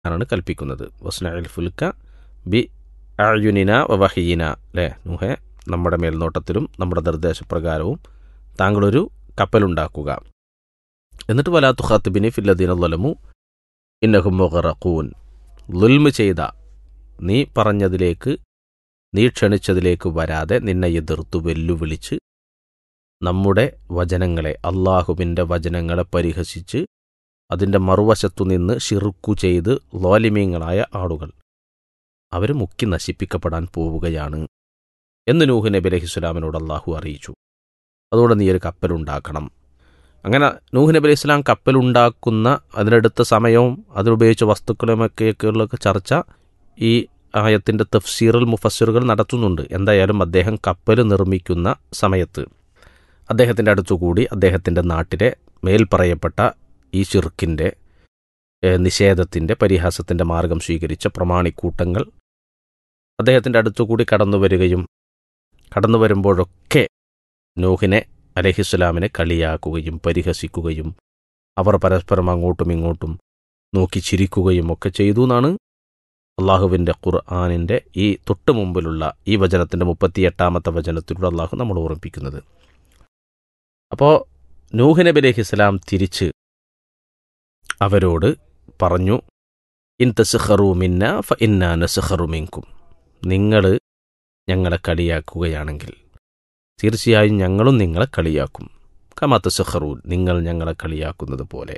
ആണ് കൽപ്പിക്കുന്നത് വസ്നഅൽ ഫുൽക്ക ബി അയുനിന വഹീന അല്ലേ നൂഹെ നമ്മുടെ മേൽനോട്ടത്തിലും നമ്മുടെ നിർദ്ദേശപ്രകാരവും താങ്കളൊരു കപ്പലുണ്ടാക്കുക എന്നിട്ട് വലാ തുഖാത്തിബിനി ഫില്ലദീന ലലമു ഇന്നഹും മുഗറഖൂൻ ലുൽമ് ചെയ്ത നീ പറഞ്ഞതിലേക്ക് നീ ക്ഷണിച്ചതിലേക്ക് വരാതെ നിന്നെ എതിർത്തു വെല്ലുവിളിച്ച് നമ്മുടെ വചനങ്ങളെ അള്ളാഹുവിൻ്റെ വചനങ്ങളെ പരിഹസിച്ച് അതിൻ്റെ മറുവശത്തു നിന്ന് ഷിറുക്കു ചെയ്ത് ലോലിമീങ്ങളായ ആളുകൾ അവർ മുക്കി നശിപ്പിക്കപ്പെടാൻ പോവുകയാണ് എന്ന് നൂഹ് നബി അലഹിസ്ലാമിനോട് അള്ളാഹു അറിയിച്ചു അതുകൊണ്ട് നീ ഒരു കപ്പലുണ്ടാക്കണം അങ്ങനെ നൂഹ് നബി അലൈഹി ഇസ്ലാം കപ്പലുണ്ടാക്കുന്ന അതിനെടുത്ത സമയവും അതിനുപയോഗിച്ച വസ്തുക്കളുമൊക്കെയൊക്കെയുള്ള ചർച്ച ഈ ആയത്തിൻ്റെ തഫ്സീറുൽ മുഫസ്സിറുകൾ നടത്തുന്നുണ്ട് എന്തായാലും അദ്ദേഹം കപ്പൽ നിർമ്മിക്കുന്ന സമയത്ത് അദ്ദേഹത്തിൻ്റെ അടുത്തുകൂടി അദ്ദേഹത്തിൻ്റെ നാട്ടിലെ മേൽപ്പറയപ്പെട്ട ഈ ഷിർക്കിൻ്റെ നിഷേധത്തിൻ്റെ പരിഹാസത്തിൻ്റെ മാർഗം സ്വീകരിച്ച പ്രമാണിക്കൂട്ടങ്ങൾ അദ്ദേഹത്തിൻ്റെ അടുത്തുകൂടി കടന്നു വരികയും കടന്നു വരുമ്പോഴൊക്കെ നൂഹിനെ അലഹിസ്ലാമിനെ കളിയാക്കുകയും പരിഹസിക്കുകയും അവർ പരസ്പരം അങ്ങോട്ടും ഇങ്ങോട്ടും നോക്കി ചിരിക്കുകയും ഒക്കെ ചെയ്തു എന്നാണ് അള്ളാഹുവിൻ്റെ ഖുർആാനിൻ്റെ ഈ തൊട്ട് മുമ്പിലുള്ള ഈ വചനത്തിൻ്റെ മുപ്പത്തിയെട്ടാമത്തെ വചനത്തിലൂടെ അള്ളാഹു നമ്മൾ ഓർമ്മിപ്പിക്കുന്നത് അപ്പോൾ നൂഹ് നബി അലൈഹി ഇസ്ലാം തിരിച്ച് അവരോട് പറഞ്ഞു ഇൻ തസ്ഹറു മിന്ന ഫ ഇന്നാ നസ്ഹറു മിൻകും നിങ്ങൾ ഞങ്ങളെ കളിയാക്കുകയാണെങ്കിൽ തീർച്ചയായും ഞങ്ങളും നിങ്ങളെ കളിയാക്കും കമാ തസ്ഹറു നിങ്ങൾ ഞങ്ങളെ കളിയാക്കുന്നത് പോലെ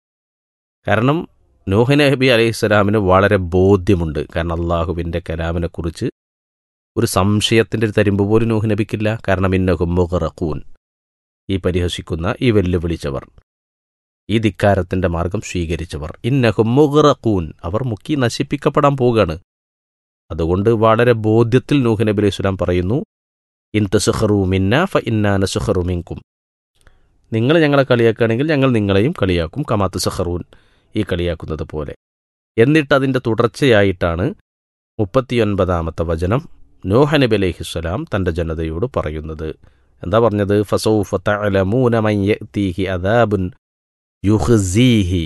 കാരണം നൂഹ് നബി അലൈഹി സ്വലാമിന് വളരെ ബോധ്യമുണ്ട് കാരണം അള്ളാഹുവിൻ്റെ കലാമിനെക്കുറിച്ച് ഒരു സംശയത്തിൻ്റെ ഒരു തരിമ്പ് പോലും നൂഹ് നബിക്കില്ല കാരണം ഇന്നഹും മുഹറഖൂൻ ഈ പരിഹസിക്കുന്ന ഈ വെല്ലുവിളിച്ചവർ ഈ ധിക്കാരത്തിൻ്റെ മാർഗം സ്വീകരിച്ചവർ ഇന്നഹും മുഹറഖൂൻ അവർ മുക്കി നശിപ്പിക്കപ്പെടാൻ പോവുകയാണ് അതുകൊണ്ട് വളരെ ബോധ്യത്തിൽ നൂഹ് നബി അലൈഹി സ്വലാം പറയുന്നു ഇൻ തസുഹറു മിന്ന ഫ ഇന്നാ നസുഹറു മിൻകും നിങ്ങൾ ഞങ്ങളെ കളിയാക്കുകയാണെങ്കിൽ ഞങ്ങൾ നിങ്ങളെയും കളിയാക്കും കമാത്ത് സഹറൂൻ ഈ കളിയാക്കുന്നത് പോലെ എന്നിട്ട് അതിൻ്റെ തുടർച്ചയായിട്ടാണ് മുപ്പത്തിയൊൻപതാമത്തെ വചനം നോഹ നബി അലൈഹിസ്സലാം തൻ്റെ ജനതയോട് പറയുന്നത് എന്താ പറഞ്ഞത് ഫസൗഫ തഅലമൂന മൻ യഅ്തീഹി അദാബുൻ യുഹ്സീഹി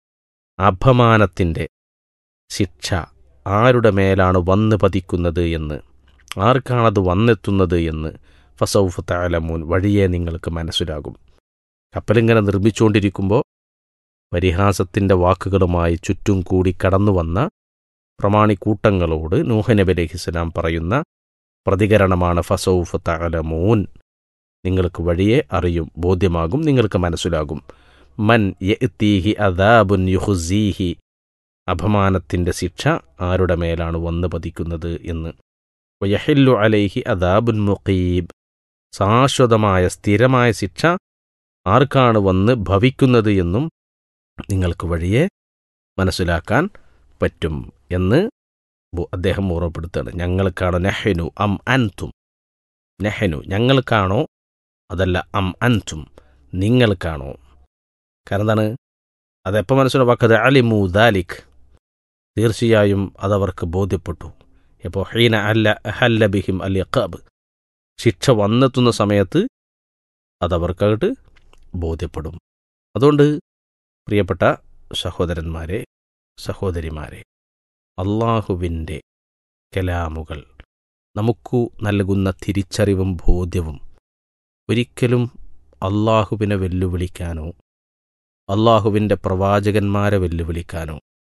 അപമാനത്തിൻ്റെ ശിക്ഷ ആരുടെ മേലാണ് വന്ന് പതിക്കുന്നത് എന്ന് ആർക്കാണത് വന്നെത്തുന്നത് എന്ന് ഫസൗഫ തഅലമൂൻ വഴിയെ നിങ്ങൾക്ക് മനസ്സിലാകും കപ്പലിങ്ങനെ നിർമ്മിച്ചുകൊണ്ടിരിക്കുമ്പോൾ പരിഹാസത്തിൻ്റെ വാക്കുകളുമായി ചുറ്റും കൂടി കടന്നു വന്ന പ്രമാണിക്കൂട്ടങ്ങളോട് നൂഹനബി അലഹിസ്ലാം പറയുന്ന പ്രതികരണമാണ് ഫസൗഫ് തഅലമൂൻ നിങ്ങൾക്ക് വഴിയെ അറിയും ബോധ്യമാകും നിങ്ങൾക്ക് മനസ്സിലാകും മൻ യഅ്തീഹി അദാബുൻ യുഹ്സീഹി അപമാനത്തിൻ്റെ ശിക്ഷ ആരുടെ മേലാണ് വന്നു പതിക്കുന്നത് എന്ന് വയഹില്ലു അലൈഹി അദാബുൻ മുഖീബ് ശാശ്വതമായ സ്ഥിരമായ ശിക്ഷ ആർക്കാണ് വന്ന് ഭവിക്കുന്നത് എന്നും നിങ്ങൾക്ക് വഴിയെ മനസ്സിലാക്കാൻ പറ്റും എന്ന് അദ്ദേഹം ഓർമ്മപ്പെടുത്തുകയാണ് ഞങ്ങൾക്കാണോ നെഹനു അം അൻതും നെഹനു ഞങ്ങൾക്കാണോ അതല്ല അം അൻതും നിങ്ങൾക്കാണോ കാരണം എന്താണ് അതെപ്പോൾ മനസ്സിലാക്കത് അലിമു ദാലിഖ് തീർച്ചയായും അതവർക്ക് ബോധ്യപ്പെട്ടു ഇപ്പോൾ ഹീന അല്ല അഹല്ല ബിഹിം അൽ യക്കാബ് ശിക്ഷ വന്നെത്തുന്ന സമയത്ത് അതവർക്കകട്ട് ബോധ്യപ്പെടും അതുകൊണ്ട് പ്രിയപ്പെട്ട സഹോദരന്മാരെ സഹോദരിമാരെ അള്ളാഹുവിൻ്റെ കലാമുകൾ നമുക്കു നൽകുന്ന തിരിച്ചറിവും ബോധ്യവും ഒരിക്കലും അള്ളാഹുവിനെ വെല്ലുവിളിക്കാനോ അള്ളാഹുവിൻ്റെ പ്രവാചകന്മാരെ വെല്ലുവിളിക്കാനോ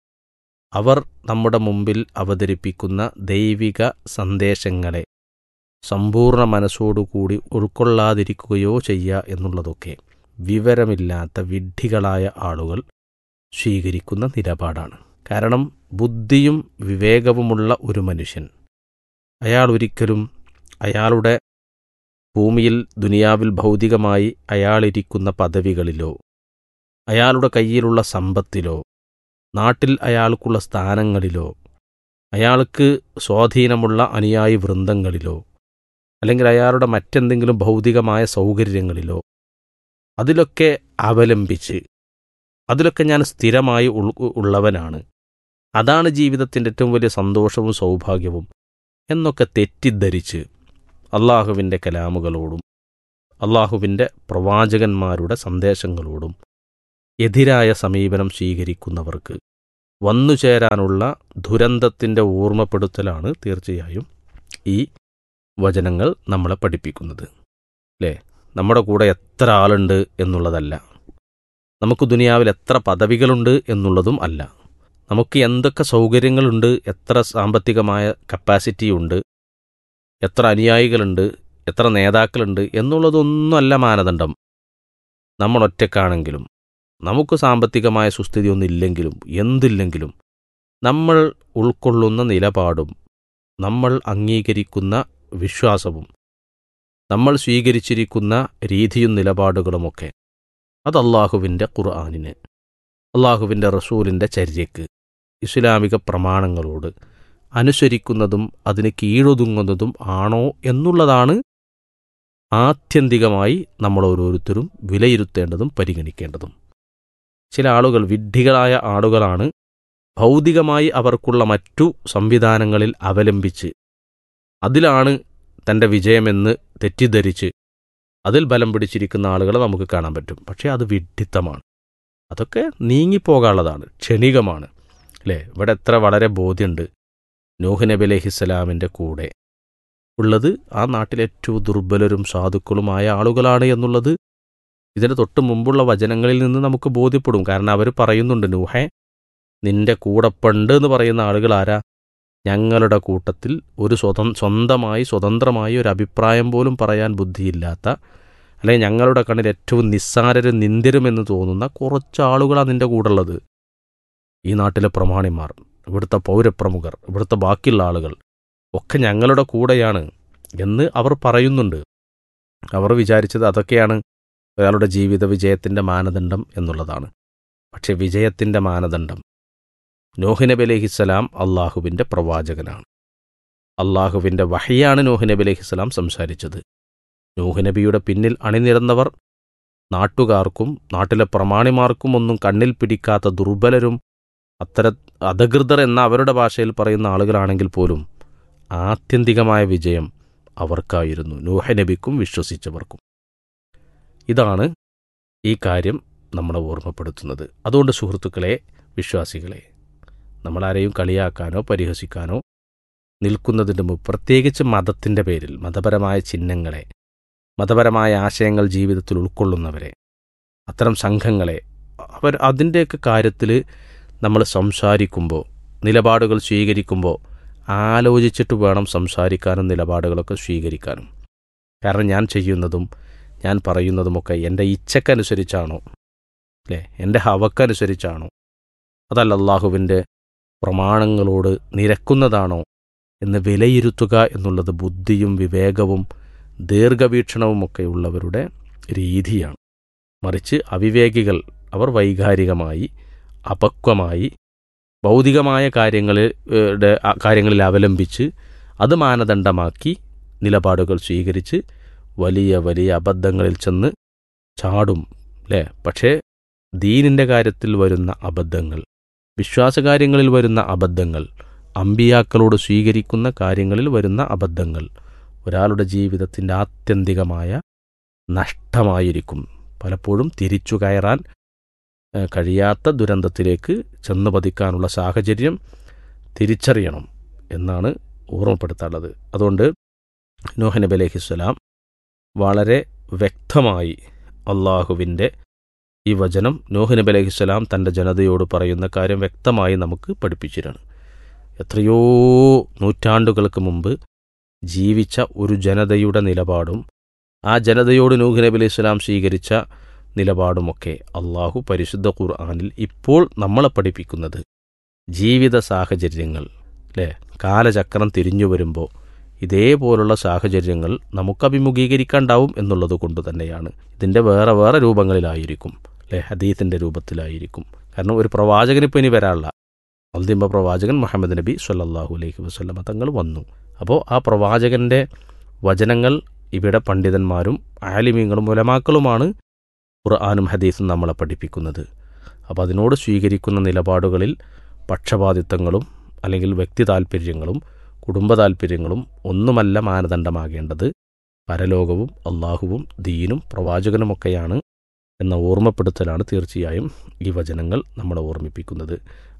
അവർ നമ്മുടെ മുമ്പിൽ അവതരിപ്പിക്കുന്ന ദൈവിക സന്ദേശങ്ങളെ സമ്പൂർണ്ണ മനസ്സോടുകൂടി ഉൾക്കൊള്ളാതിരിക്കുകയോ ചെയ്യുക എന്നുള്ളതൊക്കെ വിവരമില്ലാത്ത വിഡ്ഢികളായ ആളുകൾ സ്വീകരിക്കുന്ന നിലപാടാണ് കാരണം ബുദ്ധിയും വിവേകവുമുള്ള ഒരു മനുഷ്യൻ അയാൾ ഒരിക്കലും അയാളുടെ ഭൂമിയിൽ ദുനിയാവിൽ ഭൗതികമായി അയാളിരിക്കുന്ന പദവികളിലോ അയാളുടെ കയ്യിലുള്ള സമ്പത്തിലോ നാട്ടിൽ അയാൾക്കുള്ള സ്ഥാനങ്ങളിലോ അയാൾക്ക് സ്വാധീനമുള്ള അനുയായി വൃന്ദങ്ങളിലോ അല്ലെങ്കിൽ അയാളുടെ മറ്റെന്തെങ്കിലും ഭൗതികമായ സൗകര്യങ്ങളിലോ അതിലൊക്കെ അവലംബിച്ച് അതിലൊക്കെ ഞാൻ സ്ഥിരമായി ഉള്ളവനാണ് അതാണ് ജീവിതത്തിൻ്റെ ഏറ്റവും വലിയ സന്തോഷവും സൗഭാഗ്യവും എന്നൊക്കെ തെറ്റിദ്ധരിച്ച് അള്ളാഹുവിൻ്റെ കലാമുകളോടും അള്ളാഹുവിൻ്റെ പ്രവാചകന്മാരുടെ സന്ദേശങ്ങളോടും എതിരായ സമീപനം സ്വീകരിക്കുന്നവർക്ക് വന്നു ചേരാനുള്ള ദുരന്തത്തിൻ്റെ ഓർമ്മപ്പെടുത്തലാണ് തീർച്ചയായും ഈ വചനങ്ങൾ നമ്മളെ പഠിപ്പിക്കുന്നത് അല്ലേ നമ്മുടെ കൂടെ എത്ര ആളുണ്ട് എന്നുള്ളതല്ല നമുക്ക് ദുനിയാവിൽ എത്ര പദവികളുണ്ട് എന്നുള്ളതും അല്ല നമുക്ക് എന്തൊക്കെ സൗകര്യങ്ങളുണ്ട് എത്ര സാമ്പത്തികമായ കപ്പാസിറ്റി ഉണ്ട് എത്ര അനുയായികളുണ്ട് എത്ര നേതാക്കളുണ്ട് എന്നുള്ളതൊന്നുമല്ല മാനദണ്ഡം നമ്മൾ ഒറ്റക്കാണെങ്കിലും നമുക്ക് സാമ്പത്തികമായ സുസ്ഥിതിയൊന്നും ഇല്ലെങ്കിലും എന്തില്ലെങ്കിലും നമ്മൾ ഉൾക്കൊള്ളുന്ന നിലപാടും നമ്മൾ അംഗീകരിക്കുന്ന വിശ്വാസവും നമ്മൾ സ്വീകരിച്ചിരിക്കുന്ന രീതിയും നിലപാടുകളുമൊക്കെ അത് അള്ളാഹുവിൻ്റെ ഖുർആാനിന് അള്ളാഹുവിൻ്റെ റസൂലിൻ്റെ ചര്യക്ക് ഇസ്ലാമിക പ്രമാണങ്ങളോട് അനുസരിക്കുന്നതും അതിന് കീഴൊതുങ്ങുന്നതും ആണോ എന്നുള്ളതാണ് ആത്യന്തികമായി നമ്മൾ ഓരോരുത്തരും വിലയിരുത്തേണ്ടതും പരിഗണിക്കേണ്ടതും ചില ആളുകൾ വിഡ്ഢികളായ ആളുകളാണ് ഭൗതികമായി അവർക്കുള്ള മറ്റു സംവിധാനങ്ങളിൽ അവലംബിച്ച് അതിലാണ് തൻ്റെ വിജയമെന്ന് തെറ്റിദ്ധരിച്ച് അതിൽ ബലം പിടിച്ചിരിക്കുന്ന ആളുകളെ നമുക്ക് കാണാൻ പറ്റും പക്ഷേ അത് വിഡ്ഢിത്തമാണ് അതൊക്കെ നീങ്ങിപ്പോകാനുള്ളതാണ് ക്ഷണികമാണ് അല്ലേ ഇവിടെ എത്ര വളരെ ബോധ്യമുണ്ട് നൂഹ് നബി അലഹിസ്സലാമിൻ്റെ കൂടെ ഉള്ളത് ആ നാട്ടിലെ ഏറ്റവും ദുർബലരും സാധുക്കളുമായ ആളുകളാണ് എന്നുള്ളത് ഇതിന് തൊട്ട് മുമ്പുള്ള വചനങ്ങളിൽ നിന്ന് നമുക്ക് ബോധ്യപ്പെടും കാരണം അവർ പറയുന്നുണ്ട് നൂഹെ നിന്റെ കൂടപ്പണ്ട് എന്ന് പറയുന്ന ആളുകൾ ആരാ ഞങ്ങളുടെ കൂട്ടത്തിൽ ഒരു സ്വതം സ്വന്തമായി സ്വതന്ത്രമായി ഒരു അഭിപ്രായം പോലും പറയാൻ ബുദ്ധിയില്ലാത്ത അല്ലെങ്കിൽ ഞങ്ങളുടെ കണ്ണിൽ ഏറ്റവും നിസ്സാരരും നിന്ദ്യരുമെന്ന് തോന്നുന്ന കുറച്ച് ആളുകളാണ് നിന്റെ കൂടെയുള്ളത് ഈ നാട്ടിലെ പ്രമാണിമാർ ഇവിടുത്തെ പൗരപ്രമുഖർ ഇവിടുത്തെ ബാക്കിയുള്ള ആളുകൾ ഒക്കെ ഞങ്ങളുടെ കൂടെയാണ് എന്ന് അവർ പറയുന്നുണ്ട് അവർ വിചാരിച്ചത് അതൊക്കെയാണ് ഒരാളുടെ ജീവിത വിജയത്തിൻ്റെ മാനദണ്ഡം എന്നുള്ളതാണ് പക്ഷെ വിജയത്തിൻ്റെ മാനദണ്ഡം നോഹ് നബി അലഹിസ്സലാം അള്ളാഹുവിൻ്റെ പ്രവാചകനാണ് അള്ളാഹുവിൻ്റെ വഹയാണ് നോഹ് നബി അലഹിസ്സലാം സംസാരിച്ചത് നോഹ് നബിയുടെ പിന്നിൽ അണിനിരന്നവർ നാട്ടുകാർക്കും നാട്ടിലെ പ്രമാണിമാർക്കും ഒന്നും കണ്ണിൽ പിടിക്കാത്ത ദുർബലരും അത്തര അധകൃതർ എന്ന അവരുടെ ഭാഷയിൽ പറയുന്ന ആളുകളാണെങ്കിൽ പോലും ആത്യന്തികമായ വിജയം അവർക്കായിരുന്നു നൂഹ നബിക്കും വിശ്വസിച്ചവർക്കും ഇതാണ് ഈ കാര്യം നമ്മളെ ഓർമ്മപ്പെടുത്തുന്നത് അതുകൊണ്ട് സുഹൃത്തുക്കളെ വിശ്വാസികളെ നമ്മളാരെയും കളിയാക്കാനോ പരിഹസിക്കാനോ നിൽക്കുന്നതിന് മുമ്പ് പ്രത്യേകിച്ച് മതത്തിൻ്റെ പേരിൽ മതപരമായ ചിഹ്നങ്ങളെ മതപരമായ ആശയങ്ങൾ ജീവിതത്തിൽ ഉൾക്കൊള്ളുന്നവരെ അത്തരം സംഘങ്ങളെ അവർ അതിൻ്റെയൊക്കെ കാര്യത്തിൽ നമ്മൾ സംസാരിക്കുമ്പോൾ നിലപാടുകൾ സ്വീകരിക്കുമ്പോൾ ആലോചിച്ചിട്ട് വേണം സംസാരിക്കാനും നിലപാടുകളൊക്കെ സ്വീകരിക്കാനും കാരണം ഞാൻ ചെയ്യുന്നതും ഞാൻ പറയുന്നതുമൊക്കെ എൻ്റെ ഇച്ഛക്കനുസരിച്ചാണോ അല്ലേ എൻ്റെ ഹവക്കനുസരിച്ചാണോ അതല്ല അള്ളാഹുവിൻ്റെ പ്രമാണങ്ങളോട് നിരക്കുന്നതാണോ എന്ന് വിലയിരുത്തുക എന്നുള്ളത് ബുദ്ധിയും വിവേകവും ദീർഘവീക്ഷണവുമൊക്കെ ഉള്ളവരുടെ രീതിയാണ് മറിച്ച് അവിവേകികൾ അവർ വൈകാരികമായി അപക്വമായി ഭൗതികമായ കാര്യങ്ങളിൽ കാര്യങ്ങളിൽ അവലംബിച്ച് അത് മാനദണ്ഡമാക്കി നിലപാടുകൾ സ്വീകരിച്ച് വലിയ വലിയ അബദ്ധങ്ങളിൽ ചെന്ന് ചാടും അല്ലേ പക്ഷേ ദീനിൻ്റെ കാര്യത്തിൽ വരുന്ന അബദ്ധങ്ങൾ വിശ്വാസകാര്യങ്ങളിൽ വരുന്ന അബദ്ധങ്ങൾ അമ്പിയാക്കളോട് സ്വീകരിക്കുന്ന കാര്യങ്ങളിൽ വരുന്ന അബദ്ധങ്ങൾ ഒരാളുടെ ജീവിതത്തിൻ്റെ ആത്യന്തികമായ നഷ്ടമായിരിക്കും പലപ്പോഴും തിരിച്ചു കയറാൻ കഴിയാത്ത ദുരന്തത്തിലേക്ക് ചെന്ന് പതിക്കാനുള്ള സാഹചര്യം തിരിച്ചറിയണം എന്നാണ് ഓർമ്മപ്പെടുത്താനുള്ളത് അതുകൊണ്ട് നോഹ നബി അലഹിസ്സലാം വളരെ വ്യക്തമായി അള്ളാഹുവിൻ്റെ ഈ വചനം നോഹ് നബി അലഹിസ്സലാം തൻ്റെ ജനതയോട് പറയുന്ന കാര്യം വ്യക്തമായി നമുക്ക് പഠിപ്പിച്ചിട്ടാണ് എത്രയോ നൂറ്റാണ്ടുകൾക്ക് മുമ്പ് ജീവിച്ച ഒരു ജനതയുടെ നിലപാടും ആ ജനതയോട് നൂഹ് നബി അലൈഹി സ്വലാം സ്വീകരിച്ച നിലപാടുമൊക്കെ അള്ളാഹു പരിശുദ്ധ ഖുർആാനിൽ ഇപ്പോൾ നമ്മളെ പഠിപ്പിക്കുന്നത് ജീവിത സാഹചര്യങ്ങൾ അല്ലേ കാലചക്രം തിരിഞ്ഞു വരുമ്പോൾ ഇതേപോലുള്ള സാഹചര്യങ്ങൾ നമുക്ക് അഭിമുഖീകരിക്കാണ്ടാവും എന്നുള്ളത് കൊണ്ട് തന്നെയാണ് ഇതിൻ്റെ വേറെ വേറെ രൂപങ്ങളിലായിരിക്കും അല്ലേ ഹദീത്തിൻ്റെ രൂപത്തിലായിരിക്കും കാരണം ഒരു പ്രവാചകന് ഇപ്പോൾ ഇനി വരാനുള്ള അന്തിമ പ്രവാചകൻ മുഹമ്മദ് നബി സല്ലാഹു അലൈഹി വസ്ലമ തങ്ങൾ വന്നു അപ്പോൾ ആ പ്രവാചകൻ്റെ വചനങ്ങൾ ഇവിടെ പണ്ഡിതന്മാരും ആലിമീങ്ങളും ഉലമാക്കളുമാണ് ഖുർആാനും ഹദീസും നമ്മളെ പഠിപ്പിക്കുന്നത് അപ്പോൾ അതിനോട് സ്വീകരിക്കുന്ന നിലപാടുകളിൽ പക്ഷപാതിത്വങ്ങളും അല്ലെങ്കിൽ വ്യക്തി താൽപ്പര്യങ്ങളും കുടുംബ താൽപ്പര്യങ്ങളും ഒന്നുമല്ല മാനദണ്ഡമാകേണ്ടത് പരലോകവും അള്ളാഹുവും ദീനും പ്രവാചകനുമൊക്കെയാണ് എന്ന ഓർമ്മപ്പെടുത്തലാണ് തീർച്ചയായും ഈ വചനങ്ങൾ നമ്മളെ ഓർമ്മിപ്പിക്കുന്നത്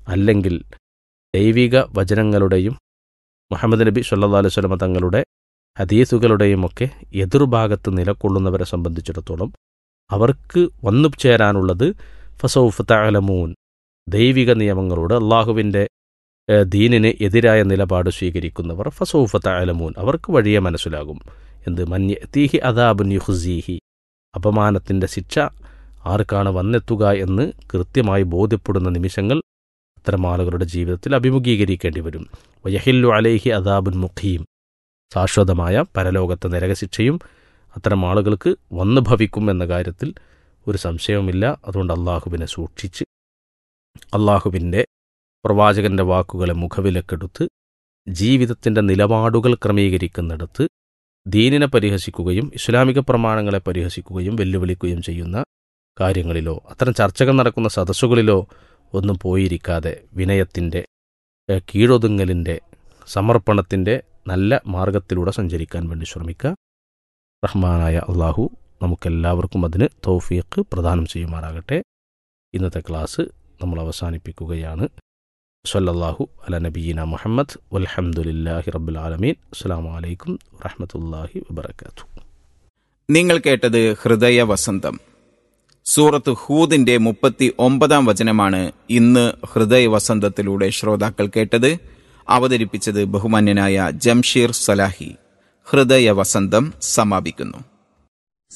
അല്ലെങ്കിൽ ദൈവിക വചനങ്ങളുടെയും മുഹമ്മദ് നബി സല്ലാ അലൈഹി സ്വലമ തങ്ങളുടെ ഹദീസുകളുടെയും ഒക്കെ എതിർഭാഗത്ത് നിലകൊള്ളുന്നവരെ സംബന്ധിച്ചിടത്തോളം അവർക്ക് വന്നു ചേരാനുള്ളത് ഫസൗഫ് തലമൂൻ ദൈവിക നിയമങ്ങളോട് അള്ളാഹുവിൻ്റെ ഏഹ്, ദീനിന് എതിരായ നിലപാട് സ്വീകരിക്കുന്നവർ ഫസൗഫ തലമൂൻ അവർക്ക് വഴിയെ മനസ്സിലാകും എന്ത് മഞ്ഞ തീഹി അദാബുൻ യുഹ്സീഹി അപമാനത്തിൻ്റെ ശിക്ഷ ആർക്കാണ് വന്നെത്തുക എന്ന് കൃത്യമായി ബോധ്യപ്പെടുന്ന നിമിഷങ്ങൾ അത്തരം ആളുകളുടെ ജീവിതത്തിൽ അഭിമുഖീകരിക്കേണ്ടി വരും വയഹില്ലു അലൈഹി അദാബുൻ മുഖീം ശാശ്വതമായ പരലോകത്തെ നരകശിക്ഷയും അത്തരം ആളുകൾക്ക് വന്നു ഭവിക്കും എന്ന കാര്യത്തിൽ ഒരു സംശയവുമില്ല അതുകൊണ്ട് അള്ളാഹുവിനെ സൂക്ഷിച്ച് അള്ളാഹുവിൻ്റെ പ്രവാചകന്റെ വാക്കുകളെ മുഖവിലക്കെടുത്ത് ജീവിതത്തിൻ്റെ നിലപാടുകൾ ക്രമീകരിക്കുന്നിടത്ത് ദീനിനെ പരിഹസിക്കുകയും ഇസ്ലാമിക പ്രമാണങ്ങളെ പരിഹസിക്കുകയും വെല്ലുവിളിക്കുകയും ചെയ്യുന്ന കാര്യങ്ങളിലോ അത്തരം ചർച്ചകൾ നടക്കുന്ന സദസ്സുകളിലോ ഒന്നും പോയിരിക്കാതെ വിനയത്തിൻ്റെ ഏഹ്, കീഴൊതുങ്ങലിൻ്റെ സമർപ്പണത്തിൻ്റെ നല്ല മാർഗത്തിലൂടെ സഞ്ചരിക്കാൻ വേണ്ടി ശ്രമിക്കുക റഹ്മാനായ അള്ളാഹു നമുക്കെല്ലാവർക്കും അതിന് തൗഫീഖ് പ്രദാനം ചെയ്യുമാറാകട്ടെ ഇന്നത്തെ ക്ലാസ് നമ്മൾ അവസാനിപ്പിക്കുകയാണ് സല്ലല്ലാഹു അല നബീന മുഹമ്മദ് വൽഹംദുലില്ലാഹി റബ്ബുൽ ആലമീൻ അസ്സലാമു അലൈക്കും വറഹ്മത്തുള്ളാഹി വബറകാതുഹു നിങ്ങൾ കേട്ടത് ഹൃദയ വസന്തം സൂറത്ത് ഹൂദിന്റെ മുപ്പത്തി ഒമ്പതാം വചനമാണ് ഇന്ന് ഹൃദയ വസന്തത്തിലൂടെ ശ്രോതാക്കൾ കേട്ടത് അവതരിപ്പിച്ചത് ബഹുമാന്യനായ ജംഷീർ സലാഹി ഹൃദയ വസന്തം സമാപിക്കുന്നു